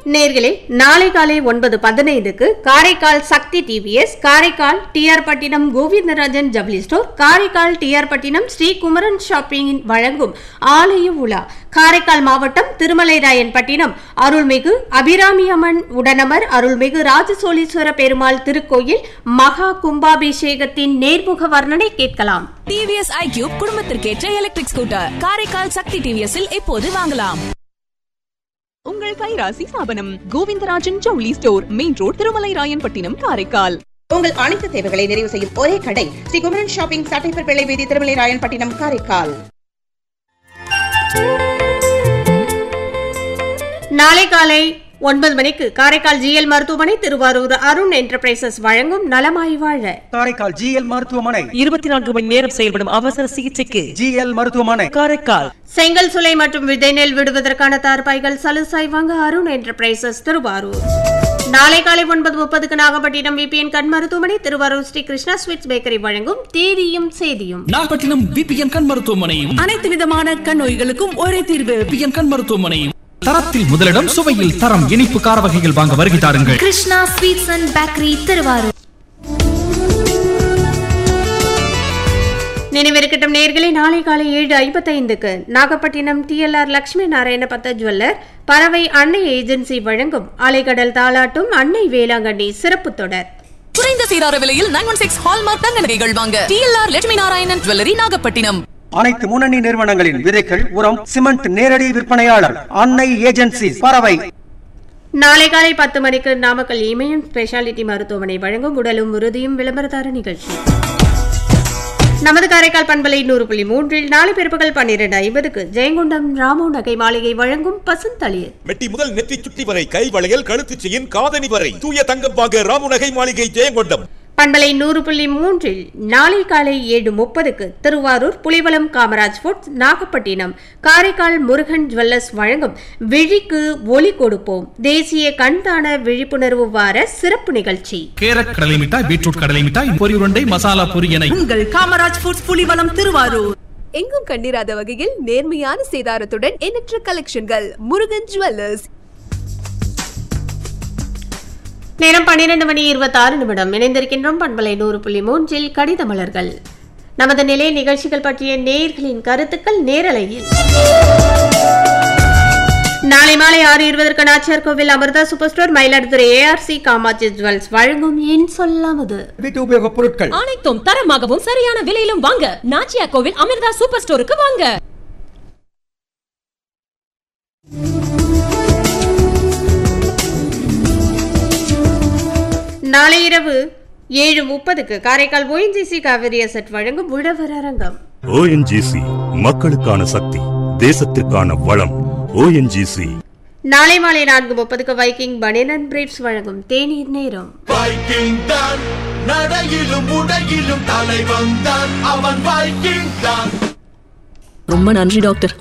நேர்களே நாளை காலை ஒன்பது பதினைந்துக்கு காரைக்கால் சக்தி டிவிஎஸ் காரைக்கால் டிஆர் பட்டினம் கோவிந்தராஜன் ஜவுளி store Karaikal TR Pattinam Shri Kumaran shopping வழங்கும் ஆலய உலா காரைக்கால் மாவட்டம் திருமலைராயன் பட்டினம் அருள்மிகு அபிராமி அம்மன் உடனமர் அருள்மிகு ராஜசோழீஸ்வர பெருமாள் திருக்கோயில் மகா கும்பாபிஷேகத்தின் நேர்முக வர்ணனை கேட்கலாம் டிவிஎஸ் ஐக்யூப் குடும்பத்திற்கேற்ற எலக்ட்ரிக் ஸ்கூட்டர் காரைக்கால் சக்தி டிவிஎஸ்ஸில் இப்போது வாங்கலாம் உங்கள் கைராசி ஸ்தாபனம் கோவிந்தராஜன் ஜவுளி store main road Thirumalai Rayanpattinam Karaikal உங்கள் அனைத்து தேவைகளை நிறைவு செய்யும் ஒரே கடை ஸ்ரீ குமரன் ஷாப்பிங் சட்டைப்பர் பிள்ளை வீதி திருமலை ராயன்பட்டினம் காரைக்கால் நாளை காலை ஒன்பது மணிக்கு காரைக்கால் ஜிஎல் மருத்துவமனை திருவாரூர் அருண் என்டர்பிரைசஸ் வழங்கும் நலமாய் வாழ காரைக்கால் ஜிஎல் மருத்துவமனை இருபத்தி நான்கு மணி நேரம் செயல்படும் அவசர சிகிச்சைக்கு ஜிஎல் மருத்துவமனை காரைக்கால் செங்கல் சுலை மற்றும் விதை நெல் விடுவதற்கான தார்பாய்கள் சலுசாய் வாங்க அருண் என்டர்பிரைசஸ் திருவாரூர் நாளை காலை ஒன்பது முப்பதுக்கு நாகப்பட்டினம் விபிஎன் கண் மருத்துவமனை திருவாரூர் ஸ்ரீ கிருஷ்ணா ஸ்வீட்ஸ் பேக்கரி வழங்கும் தேதியும் செய்தியும் நாகப்பட்டினம் பிபிஎன் கண் மருத்துவமனையும் அனைத்து விதமான கண் நோய்களுக்கும் ஒரே தீர்வு பிபிஎன் கண் மருத்துவமனையும் தரத்தில் முதலிடம் சுவையில் தரம் இனிப்பு கார வகைகள் வாங்க வருகை தாருங்கள் Krishna sweets and bakery Thiruvarur நினைவிருக்கட்டும் நேர்களை நாளை காலை ஏழு ஐம்பத்தைந்துக்கு நாகப்பட்டினம் டிஎல்ஆர் லட்சுமி நாராயண பத்த ஜுவல்லர் பறவை அன்னை ஏஜென்சி வழங்கும் அலைக்கடல் தாளாட்டும் அன்னை வேளாங்கண்ணி சிறப்பு தொடர் குறைந்த சீரார விலையில் நைன் ஒன் சிக்ஸ் ஹால்மார்க் தங்க நகைகள் வாங்க டிஎல்ஆர் லட்சுமி நாராயணன் ஜுவல்லரி நாகப்பட்டினம் அனைத்து முன்னணி நிறுவனங்களின் விதைகள் உரம் சிமெண்ட் நேரடி விற்பனையாளர் அன்னை ஏஜென்சி பறவை நாளை காலை பத்து மணிக்கு நாமக்கல் இமயம் ஸ்பெஷாலிட்டி மருத்துவமனை வழங்கும் உடலும் உறுதியும் விளம்பரதார நிகழ்ச்சி நமது காரைக்கால் பண்பலை நூறு புள்ளி மூன்றில் நாளை பிற்பகல் பன்னிரண்டு ஐம்பதுக்கு ஜெயங்கொண்டம் ராமு நகை மாளிகை வழங்கும் பசுந்தளிர் மெட்டி முதல் நெற்றி சுட்டி வரை கை வளையல் கழுத்து செயின் காதணி வரை தூய தங்கம் வாங்க ராமுநகை மாளிகை ஜெயங்கொண்டம் பண்பலை நூறு புள்ளி மூன்றில் நாளை காலை ஏழு முப்பதுக்கு திருவாரூர் புலிவலம் காமராஜ் ஃபுட்ஸ் நாகப்பட்டினம் காரைக்கால் முருகன் ஜுவல்லர்ஸ் வழங்கும் விழிக்கு ஒளி கொடுப்போம் தேசிய கண்தான விழிப்புணர்வு வார சிறப்பு நிகழ்ச்சி கேரட் கடலை மிட்டாய் பீட்ரூட் கடலை மிட்டாய் பொரி உருண்டை மசாலா பொரி என உங்கள் காமராஜ் ஃபுட்ஸ் புலிவலம் திருவாரூர் எங்கும் கண்டிராத வகையில் நேர்மையான சேதாரத்துடன் எண்ணற்ற கலெக்ஷன்கள் முருகன் ஜுவல்லர்ஸ் நேரம் பன்னிரண்டு மணி இருபத்தாறு நிமிடம் இணைந்திருக்கின்றோம் பண்பலை நூறு புள்ளி மூன்றில் கடித மலர்கள் நமது நிலை நிகழ்ச்சிகள் பற்றிய நேர்களின் கருத்துக்கள் நேரலையில் நாளை மாலை ஆறு இருபதற்கு Nachiyar Koil Amirtha super store Mayiladuthurai ARC Kamatchi jewels வழங்கும் என் சொல்லாமது வீட்டு உபயோகப் பொருட்கள் அனைத்தும் தரமாகவும் சரியான விலையிலும் வாங்க நாச்சியா கோவில் அமிர்தா சூப்பர் ஸ்டோருக்கு வாங்க நாளை இரவு ஏழு முப்பதுக்கு காரைக்கால் ஓஎன்ஜிசி காவிரி அசட் வழங்கும் உழவர் அரங்கம் ஓஎன்ஜிசி மக்களுக்கான சக்தி தேசத்திற்கான வளம் ஓஎன்ஜிசி நாளை மாலை நான்கு முப்பதுக்கு வைக்கிங் பனியன் பிரீப்ஸ் வழங்கும் தேநீர் நேரம் வைக்கிங் தான் நடையிலும் உடையிலும் தலை வந்தான் அவன் வைக்கிங் தான் ரொம்ப நன்றி டாக்டர்